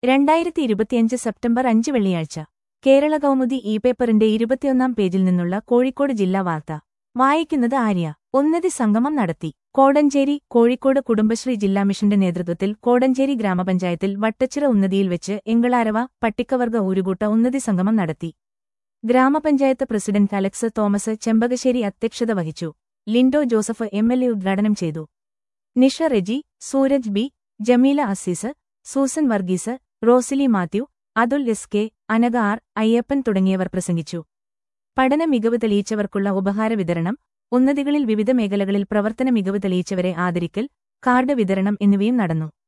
രണ്ടായിരത്തി ഇരുപത്തിയഞ്ച് സെപ്റ്റംബർ അഞ്ച് വെള്ളിയാഴ്ച കേരള കൗമുദി ഇ പേപ്പറിന്റെ ഇരുപത്തിയൊന്നാം പേജിൽ നിന്നുള്ള കോഴിക്കോട് ജില്ലാ വാർത്ത വായിക്കുന്നത് ആര്യ ഉന്നതി സംഗമം നടത്തി കോടഞ്ചേരി കോഴിക്കോട് കുടുംബശ്രീ ജില്ലാ മിഷന്റെ നേതൃത്വത്തിൽ കോടഞ്ചേരി ഗ്രാമപഞ്ചായത്തിൽ വട്ടച്ചിറ ഉന്നതിയിൽ വെച്ച് എങ്കളാരവ പട്ടിക്കവർഗ ഊരുകൂട്ട ഉന്നതി സംഗമം നടത്തി ഗ്രാമപഞ്ചായത്ത് പ്രസിഡന്റ് അലക്സ് തോമസ് ചെമ്പകശ്ശേരി അധ്യക്ഷത വഹിച്ചു Lindo Joseph M L A ഉദ്ഘാടനം ചെയ്തു Nisha Reji Sooraj B Jameela Azeez Susan Varghese Rosily Mathew Athul S K Anaka R Ayyappan തുടങ്ങിയവർ പ്രസംഗിച്ചു പഠന മികവ് തെളിയിച്ചവർക്കുള്ള ഉപഹാര വിതരണം ഉന്നതികളിൽ വിവിധ മേഖലകളിൽ പ്രവർത്തന മികവ് തെളിയിച്ചവരെ ആദരിക്കൽ കാർഡ് വിതരണം എന്നിവയും നടന്നു